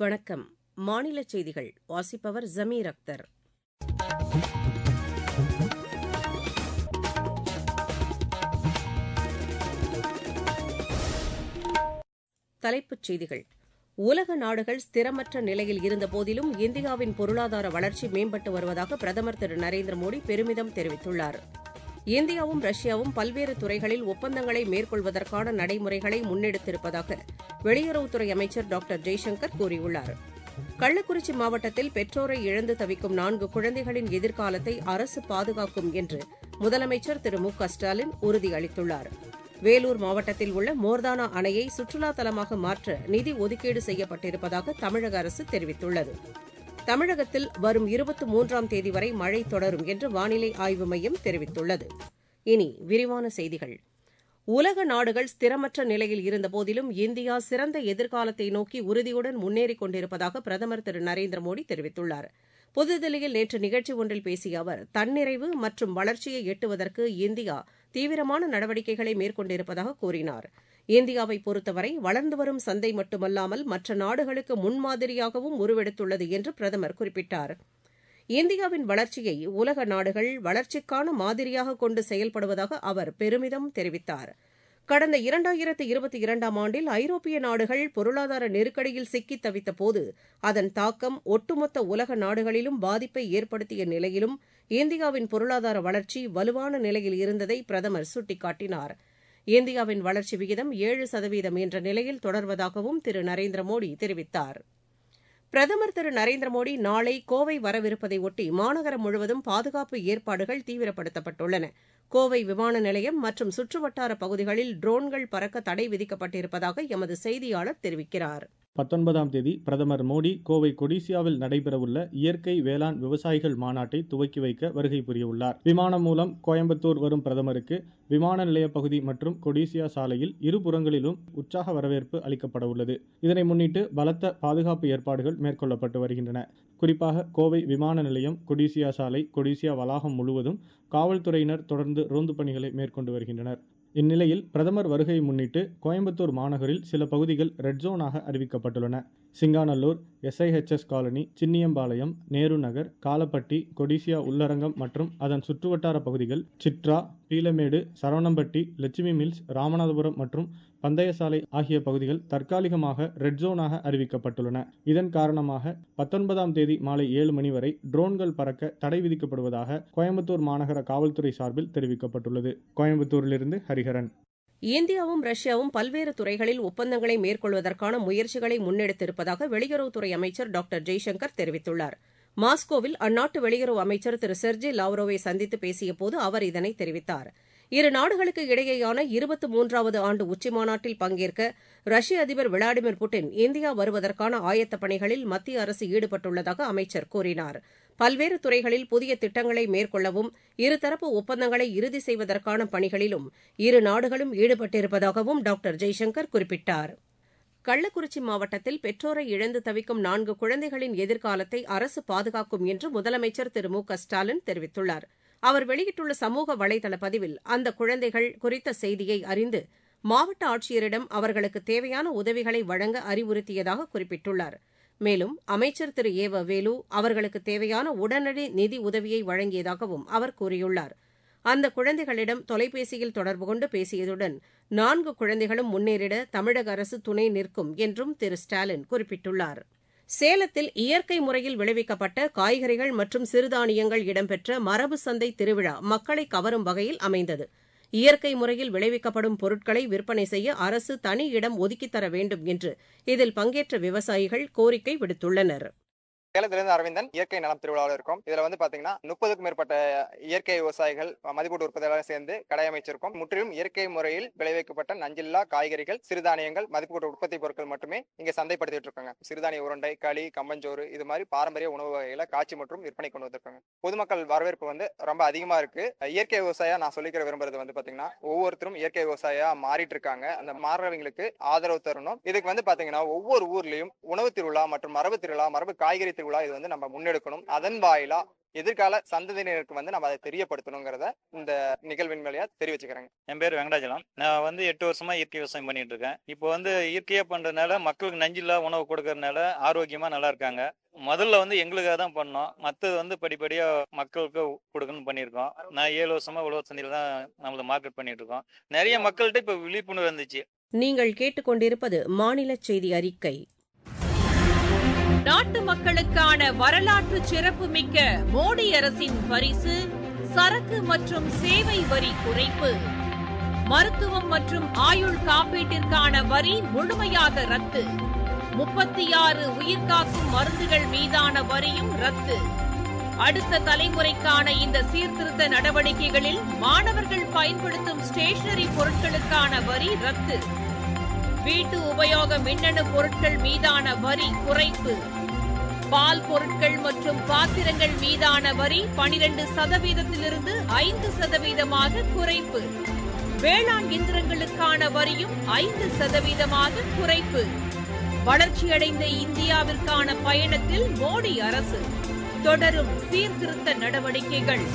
வணக்கம் மாநில செய்திகள் வாசிப்பவர் ஜமீர் அக்தர் தலைப்புச் செய்திகள் உலக நாடுகள் ஸ்திரமற்ற நிலையில் இருந்தபோதிலும் இந்தியாவின் பொருளாதார வளர்ச்சி மேம்பட்டு வருவதாக பிரதமர் திரு நரேந்திர மோடி பெருமிதம் தெரிவித்துள்ளார் இந்தியாவும் ரஷ்யாவும் பல்வேறு துறைகளில் ஒப்பந்தங்களை மேற்கொள்வதற்கான நடைமுறைகளை முன்னெடுத்திருப்பதாக வெளியுறவுத்துறை அமைச்சர் டாக்டர் ஜெய்சங்கர் கூறியுள்ளார் கள்ளக்குறிச்சி மாவட்டத்தில் பெற்றோரை இழந்து தவிக்கும் நான்கு குழந்தைகளின் எதிர்காலத்தை அரசு பாதுகாக்கும் என்று முதலமைச்சர் திரு மு க ஸ்டாலின் உறுதியளித்துள்ளார் வேலூர் மாவட்டத்தில் உள்ள மோர்தானா அணையை சுற்றுலா தலமாக மாற்ற நிதி ஒதுக்கீடு செய்யப்பட்டிருப்பதாக தமிழக அரசு தெரிவித்துள்ளது தமிழகத்தில் வரும் இருபத்தி மூன்றாம் தேதி வரை மழை தொடரும் என்று வானிலை ஆய்வு மையம் தெரிவித்துள்ளது இனி விரிவான செய்திகள் உலக நாடுகள் ஸ்திரமற்ற நிலையில் இருந்தபோதிலும் இந்தியா சிறந்த எதிர்காலத்தை நோக்கி உறுதியுடன் முன்னேறிக் கொண்டிருப்பதாக பிரதமர் திரு நரேந்திர மோடி தெரிவித்துள்ளார் புதுதில்லியில் நேற்று நிகழ்ச்சி ஒன்றில் பேசிய அவர் தன்னிறைவு மற்றும் வளர்ச்சியை எட்டுவதற்கு இந்தியா தீவிரமான நடவடிக்கைகளை மேற்கொண்டிருப்பதாக கூறினார் இந்தியாவை பொறுத்தவரை வளர்ந்து வரும் சந்தை மட்டுமல்லாமல் மற்ற நாடுகளுக்கு முன்மாதிரியாகவும் உருவெடுத்துள்ளது என்று பிரதமர் குறிப்பிட்டார் இந்தியாவின் வளர்ச்சியை உலக நாடுகள் வளர்ச்சிக்கான மாதிரியாக கொண்டு செயல்படுவதாக அவர் பெருமிதம் தெரிவித்தார் கடந்த இரண்டாயிரத்து இருபத்தி இரண்டாம் ஆண்டில் ஐரோப்பிய நாடுகள் பொருளாதார நெருக்கடியில் சிக்கித் தவித்தபோது அதன் தாக்கம் ஒட்டுமொத்த உலக நாடுகளிலும் பாதிப்பை ஏற்படுத்திய நிலையிலும் இந்தியாவின் பொருளாதார வளர்ச்சி வலுவான நிலையில் இருந்ததை பிரதமர் சுட்டிக்காட்டினார் இந்தியாவின் வளர்ச்சி விகிதம் ஏழு சதவீதம் என்ற நிலையில் தொடர்வதாகவும் திரு நரேந்திர மோடி தெரிவித்தார் பிரதமர் திரு நரேந்திர மோடி நாளை கோவை வரவிருப்பதை ஒட்டி மாநகரம் முழுவதும் பாதுகாப்பு ஏற்பாடுகள் தீவிரப்படுத்தப்பட்டுள்ளன கோவை விமான நிலையம் மற்றும் சுற்றுவட்டார பகுதிகளில் ட்ரோன்கள் பறக்க தடை விதிக்கப்பட்டிருப்பதாக எமது செய்தியாளர் தெரிவிக்கிறார் பத்தொன்பதாம் தேதி பிரதமர் மோடி கோவை கொடிசியாவில் நடைபெறவுள்ள இயற்கை வேளாண் விவசாயிகள் மாநாட்டை துவக்கி வைக்க வருகை புரியவுள்ளார் விமானம் மூலம் கோயம்புத்தூர் வரும் பிரதமருக்கு விமான நிலைய பகுதி மற்றும் கொடிசியா சாலையில் இருபுறங்களிலும் உற்சாக வரவேற்பு அளிக்கப்பட உள்ளது இதனை முன்னிட்டு பலத்த பாதுகாப்பு ஏற்பாடுகள் மேற்கொள்ளப்பட்டு வருகின்றன குறிப்பாக கோவை விமான நிலையம் கொடிசியா சாலை கொடிசியா வளாகம் முழுவதும் காவல்துறையினர் தொடர்ந்து ரோந்து பணிகளை மேற்கொண்டு வருகின்றனர் இந்நிலையில் பிரதமர் வருகையை முன்னிட்டு கோயம்புத்தூர் மாநகரில் சில பகுதிகள் ரெட் ஜோனாக அறிவிக்கப்பட்டுள்ளன சிங்காநல்லூர் எஸ்ஐஹெச்எஸ் காலனி சின்னியம்பாளையம் நேரு நகர் காலப்பட்டி கொடிசியா உள்ளரங்கம் மற்றும் அதன் சுற்றுவட்டார பகுதிகள் சிட்ரா பீலமேடு சரவணம்பட்டி லட்சுமி மில்ஸ் ராமநாதபுரம் மற்றும் பந்தயசாலை ஆகிய பகுதிகள் தற்காலிகமாக ரெட் ஜோனாக அறிவிக்கப்பட்டுள்ளன இதன் காரணமாக பத்தொன்பதாம் தேதி மாலை ஏழு மணி வரை ட்ரோன்கள் பறக்க தடை விதிக்கப்படுவதாக கோயம்புத்தூர் மாநகர காவல்துறை சார்பில் தெரிவிக்கப்பட்டுள்ளது கோயம்புத்தூரிலிருந்து ஹரிஹரன் இந்தியாவும் ரஷ்யாவும் பல்வேறு துறைகளில் ஒப்பந்தங்களை மேற்கொள்வதற்கான முயற்சிகளை முன்னெடுத்திருப்பதாக வெளியுறவுத்துறை அமைச்சர் டாக்டர் ஜெய்சங்கர் தெரிவித்துள்ளார் மாஸ்கோவில் அந்நாட்டு வெளியுறவு அமைச்சர் திரு செர்ஜி லாவ்ரோவை சந்தித்து பேசியபோது அவர் இதனை தெரிவித்தார் இரு நாடுகளுக்கு இடையேயான இருபத்தி மூன்றாவது ஆண்டு உச்சிமாநாட்டில் பங்கேற்க ரஷ்ய அதிபர் விளாடிமிர் புட்டின் இந்தியா வருவதற்கான ஆயத்தப் பணிகளில் மத்திய அரசு ஈடுபட்டுள்ளதாக அமைச்சர் கூறினார் பல்வேறு துறைகளில் புதிய திட்டங்களை மேற்கொள்ளவும் இருதரப்பு ஒப்பந்தங்களை இறுதி செய்வதற்கான பணிகளிலும் இரு நாடுகளும் ஈடுபட்டிருப்பதாகவும் டாக்டர் ஜெய்சங்கர் குறிப்பிட்டார் கள்ளக்குறிச்சி மாவட்டத்தில் பெற்றோரை இழந்து தவிக்கும் நான்கு குழந்தைகளின் எதிர்காலத்தை அரசு பாதுகாக்கும் என்று முதலமைச்சர் திரு மு க ஸ்டாலின் தெரிவித்துள்ளார் அவர் வெளியிட்டுள்ள சமூக வலைதள பதிவில் அந்த குழந்தைகள் குறித்த செய்தியை அறிந்து மாவட்ட ஆட்சியரிடம் அவர்களுக்கு தேவையான உதவிகளை வழங்க அறிவுறுத்தியதாக குறிப்பிட்டுள்ளார் மேலும் அமைச்சர் திரு ஏ வ வேலு அவர்களுக்கு தேவையான உடனடி நிதி உதவியை வழங்கியதாகவும் அவர் கூறியுள்ளார் அந்த குழந்தைகளிடம் தொலைபேசியில் தொடர்பு கொண்டு பேசியதுடன் நான்கு குழந்தைகளும் முன்னேறிட தமிழக அரசு துணை நிற்கும் என்றும் திரு ஸ்டாலின் குறிப்பிட்டுள்ளார் சேலத்தில் இயற்கை முறையில் விளைவிக்கப்பட்ட காய்கறிகள் மற்றும் சிறுதானியங்கள் இடம்பெற்ற மரபு சந்தை திருவிழா மக்களை கவரும் வகையில் அமைந்தது இயற்கை முறையில் விளைவிக்கப்படும் பொருட்களை விற்பனை செய்ய அரசு தனி இடம் ஒதுக்கித் தர வேண்டும் என்று இதில் பங்கேற்ற விவசாயிகள் கோரிக்கை விடுத்துள்ளனர் சேலத்திலிருந்து அரவிந்தன் இயற்கை நலம் திருவிழாவில் இருக்கும் இதுல வந்து பாத்தீங்கன்னா முப்பதுக்கும் மேற்பட்ட இயற்கை விவசாயிகள் மதிப்பீட்டு உற்பத்தியாளர் சேர்ந்து கடை அமைச்சிருக்கோம் முற்றிலும் இயற்கை முறையில் விளைவிக்கப்பட்ட நஞ்சில்லா காய்கறிகள் சிறுதானியங்கள் மதிப்பீட்டு உற்பத்தி பொருட்கள் மட்டுமே இங்க சந்தைப்படுத்திட்டு இருக்காங்க சிறுதானிய உருண்டை களி கம்பஞ்சோறு இது மாதிரி பாரம்பரிய உணவு வகைகளை காட்சி மற்றும் விற்பனை கொண்டு வந்திருக்காங்க பொதுமக்கள் வரவேற்பு வந்து ரொம்ப அதிகமா இருக்கு இயற்கை விவசாயம் நான் சொல்லிக்கிற விரும்புறது வந்து பாத்தீங்கன்னா ஒவ்வொருத்தரும் இயற்கை விவசாயியா மாறிட்டு இருக்காங்க அந்த மாறுறவங்களுக்கு ஆதரவு தரணும் இதுக்கு வந்து பாத்தீங்கன்னா ஒவ்வொரு ஊர்லயும் உணவு திருவிழா மற்றும் மரபு திருவிழா மரபு காய்கறி திருவிழா இது வந்து நம்ம முன்னெடுக்கணும் அதன் வாயிலா எதிர்கால சந்ததியினருக்கு வந்து நம்ம அதை தெரியப்படுத்தணுங்கிறத இந்த நிகழ்வின் வழியா தெரிவிச்சுக்கிறேங்க என் பேர் வெங்கடாஜலம் நான் வந்து எட்டு வருஷமா இயற்கை விவசாயம் பண்ணிட்டு இருக்கேன் இப்போ வந்து இயற்கையா பண்றதுனால மக்களுக்கு நஞ்சில்லா உணவு கொடுக்கறதுனால ஆரோக்கியமா நல்லா இருக்காங்க முதல்ல வந்து எங்களுக்காக தான் பண்ணோம் மற்றது வந்து படிப்படியா மக்களுக்கு கொடுக்கணும்னு பண்ணியிருக்கோம் நான் ஏழு வருஷமா உழவர் சந்தையில தான் நம்மள மார்க்கெட் பண்ணிட்டு இருக்கோம் நிறைய மக்கள்கிட்ட இப்போ விழிப்புணர்வு வந்துச்சு நீங்கள் கேட்டுக்கொண்டிருப்பது மாநில செய்தி அறிக்கை நாட்டு மக்களுக்கான வரலாற்று சிறப்புமிக்க மோடி அரசின் பரிசு சரக்கு மற்றும் சேவை வரி குறைப்பு மருத்துவம் மற்றும் ஆயுள் காப்பீட்டிற்கான வரி முழுமையாக ரத்து முப்பத்தி ஆறு உயிர்காக்கும் மருந்துகள் மீதான வரியும் ரத்து அடுத்த தலைமுறைக்கான இந்த சீர்திருத்த நடவடிக்கைகளில் மாணவர்கள் பயன்படுத்தும் ஸ்டேஷனரி பொருட்களுக்கான வரி ரத்து வீட்டு உபயோக மின்னணு பொருட்கள் மீதான வரி குறைப்பு பால் பொருட்கள் மற்றும் பாத்திரங்கள் மீதான வரி பனிரெண்டு சதவீதத்திலிருந்து ஐந்து சதவீதமாக குறைப்பு வேளாண் இயந்திரங்களுக்கான வரியும் ஐந்து சதவீதமாக குறைப்பு வளர்ச்சியடைந்த இந்தியாவிற்கான பயணத்தில் மோடி அரசு தொடரும் சீர்திருத்த நடவடிக்கைகள்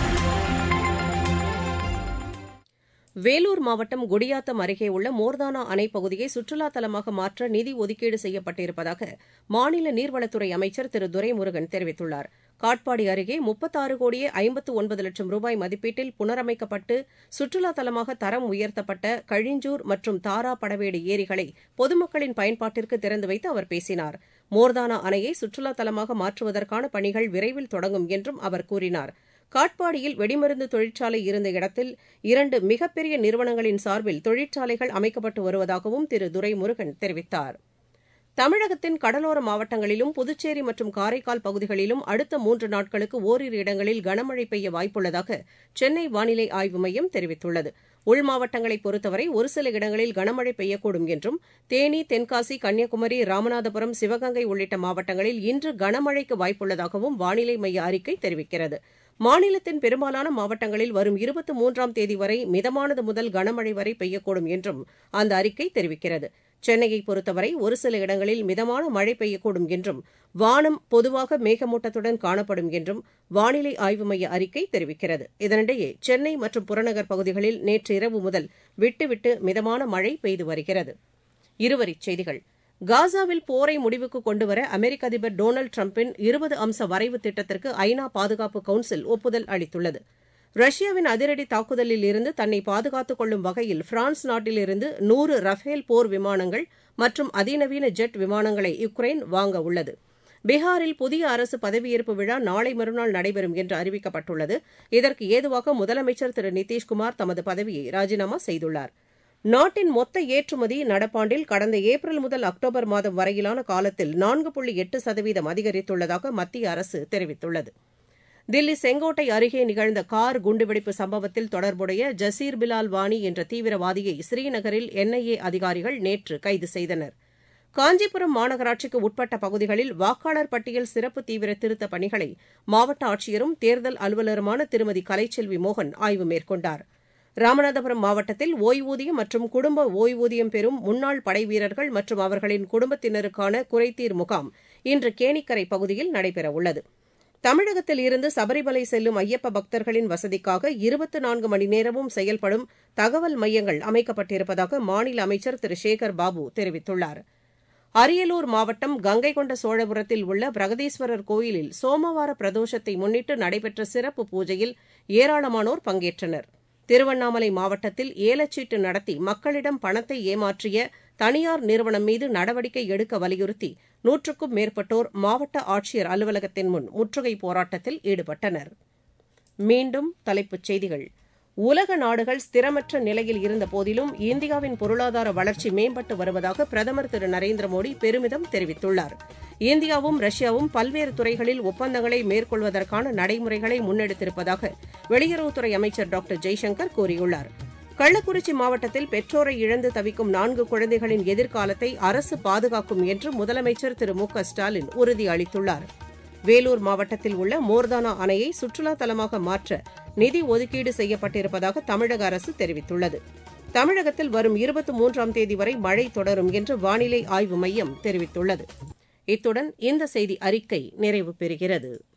வேலூர் மாவட்டம் குடியாத்தம் அருகே உள்ள மோர்தானா அணை பகுதியை சுற்றுலா தலமாக மாற்ற நிதி ஒதுக்கீடு செய்யப்பட்டிருப்பதாக மாநில நீர்வளத்துறை அமைச்சர் திரு துரைமுருகன் தெரிவித்துள்ளார் காட்பாடி அருகே முப்பத்தாறு கோடியே ஐம்பத்து ஒன்பது லட்சம் ரூபாய் மதிப்பீட்டில் புனரமைக்கப்பட்டு சுற்றுலா தலமாக தரம் உயர்த்தப்பட்ட கழிஞ்சூர் மற்றும் தாரா படவேடு ஏரிகளை பொதுமக்களின் பயன்பாட்டிற்கு திறந்து வைத்து அவர் பேசினார் மோர்தானா அணையை சுற்றுலா தலமாக மாற்றுவதற்கான பணிகள் விரைவில் தொடங்கும் என்றும் அவர் கூறினார் காட்பாடியில் வெடிமருந்து தொழிற்சாலை இருந்த இடத்தில் இரண்டு மிகப்பெரிய நிறுவனங்களின் சார்பில் தொழிற்சாலைகள் அமைக்கப்பட்டு வருவதாகவும் திரு துரைமுருகன் தெரிவித்தார் தமிழகத்தின் கடலோர மாவட்டங்களிலும் புதுச்சேரி மற்றும் காரைக்கால் பகுதிகளிலும் அடுத்த மூன்று நாட்களுக்கு ஓரிரு இடங்களில் கனமழை பெய்ய வாய்ப்புள்ளதாக சென்னை வானிலை ஆய்வு மையம் தெரிவித்துள்ளது உள் மாவட்டங்களை பொறுத்தவரை ஒரு சில இடங்களில் கனமழை பெய்யக்கூடும் என்றும் தேனி தென்காசி கன்னியாகுமரி ராமநாதபுரம் சிவகங்கை உள்ளிட்ட மாவட்டங்களில் இன்று கனமழைக்கு வாய்ப்புள்ளதாகவும் வானிலை மைய அறிக்கை தெரிவிக்கிறது மாநிலத்தின் பெரும்பாலான மாவட்டங்களில் வரும் இருபத்தி மூன்றாம் தேதி வரை மிதமானது முதல் கனமழை வரை பெய்யக்கூடும் என்றும் அந்த அறிக்கை தெரிவிக்கிறது சென்னையை பொறுத்தவரை ஒரு சில இடங்களில் மிதமான மழை பெய்யக்கூடும் என்றும் வானம் பொதுவாக மேகமூட்டத்துடன் காணப்படும் என்றும் வானிலை ஆய்வு மைய அறிக்கை தெரிவிக்கிறது இதனிடையே சென்னை மற்றும் புறநகர் பகுதிகளில் நேற்று இரவு முதல் விட்டுவிட்டு மிதமான மழை பெய்து வருகிறது இருவரிச் செய்திகள் காசாவில் போரை முடிவுக்கு கொண்டுவர அமெரிக்க அதிபர் டொனால்டு டிரம்பின் இருபது அம்ச வரைவு திட்டத்திற்கு ஐநா பாதுகாப்பு கவுன்சில் ஒப்புதல் அளித்துள்ளது ரஷ்யாவின் அதிரடி தாக்குதலில் இருந்து தன்னை பாதுகாத்துக் கொள்ளும் வகையில் பிரான்ஸ் நாட்டிலிருந்து நூறு ரஃபேல் போர் விமானங்கள் மற்றும் அதிநவீன ஜெட் விமானங்களை யுக்ரைன் வாங்க உள்ளது பீகாரில் புதிய அரசு பதவியேற்பு விழா நாளை மறுநாள் நடைபெறும் என்று அறிவிக்கப்பட்டுள்ளது இதற்கு ஏதுவாக முதலமைச்சர் திரு நிதிஷ்குமார் தமது பதவியை ராஜினாமா செய்துள்ளார் நாட்டின் மொத்த ஏற்றுமதி நடப்பாண்டில் கடந்த ஏப்ரல் முதல் அக்டோபர் மாதம் வரையிலான காலத்தில் நான்கு புள்ளி எட்டு சதவீதம் அதிகரித்துள்ளதாக மத்திய அரசு தெரிவித்துள்ளது தில்லி செங்கோட்டை அருகே நிகழ்ந்த கார் குண்டுவெடிப்பு சம்பவத்தில் தொடர்புடைய ஜசீர் பிலால் வானி என்ற தீவிரவாதியை ஸ்ரீநகரில் என்ஐஏ அதிகாரிகள் நேற்று கைது செய்தனர் காஞ்சிபுரம் மாநகராட்சிக்கு உட்பட்ட பகுதிகளில் வாக்காளர் பட்டியல் சிறப்பு தீவிர திருத்தப் பணிகளை மாவட்ட ஆட்சியரும் தேர்தல் அலுவலருமான திருமதி கலைச்செல்வி மோகன் ஆய்வு மேற்கொண்டார் ராமநாதபுரம் மாவட்டத்தில் ஓய்வூதியம் மற்றும் குடும்ப ஓய்வூதியம் பெறும் முன்னாள் படைவீரர்கள் மற்றும் அவர்களின் குடும்பத்தினருக்கான குறைதீர் முகாம் இன்று கேணிக்கரை பகுதியில் நடைபெறவுள்ளது தமிழகத்தில் இருந்து சபரிமலை செல்லும் ஐயப்ப பக்தர்களின் வசதிக்காக இருபத்தி நான்கு மணி நேரமும் செயல்படும் தகவல் மையங்கள் அமைக்கப்பட்டிருப்பதாக மாநில அமைச்சர் திரு சேகர் பாபு தெரிவித்துள்ளார் அரியலூர் மாவட்டம் கங்கை கொண்ட சோழபுரத்தில் உள்ள பிரகதீஸ்வரர் கோயிலில் சோமவார பிரதோஷத்தை முன்னிட்டு நடைபெற்ற சிறப்பு பூஜையில் ஏராளமானோர் பங்கேற்றனர் திருவண்ணாமலை மாவட்டத்தில் ஏலச்சீட்டு நடத்தி மக்களிடம் பணத்தை ஏமாற்றிய தனியார் நிறுவனம் மீது நடவடிக்கை எடுக்க வலியுறுத்தி நூற்றுக்கும் மேற்பட்டோர் மாவட்ட ஆட்சியர் அலுவலகத்தின் முன் முற்றுகை போராட்டத்தில் ஈடுபட்டனர் மீண்டும் தலைப்புச் செய்திகள் உலக நாடுகள் ஸ்திரமற்ற நிலையில் இருந்தபோதிலும் இந்தியாவின் பொருளாதார வளர்ச்சி மேம்பட்டு வருவதாக பிரதமர் திரு நரேந்திர மோடி பெருமிதம் தெரிவித்துள்ளார் இந்தியாவும் ரஷ்யாவும் பல்வேறு துறைகளில் ஒப்பந்தங்களை மேற்கொள்வதற்கான நடைமுறைகளை முன்னெடுத்திருப்பதாக வெளியுறவுத்துறை அமைச்சர் டாக்டர் ஜெய்சங்கர் கூறியுள்ளார் கள்ளக்குறிச்சி மாவட்டத்தில் பெற்றோரை இழந்து தவிக்கும் நான்கு குழந்தைகளின் எதிர்காலத்தை அரசு பாதுகாக்கும் என்று முதலமைச்சர் திரு மு க ஸ்டாலின் உறுதியளித்துள்ளார் வேலூர் மாவட்டத்தில் உள்ள மோர்தானா அணையை சுற்றுலா தலமாக மாற்ற நிதி ஒதுக்கீடு செய்யப்பட்டிருப்பதாக தமிழக அரசு தெரிவித்துள்ளது தமிழகத்தில் வரும் இருபத்தி மூன்றாம் தேதி வரை மழை தொடரும் என்று வானிலை ஆய்வு மையம் தெரிவித்துள்ளது இத்துடன் இந்த செய்தி அறிக்கை நிறைவு பெறுகிறது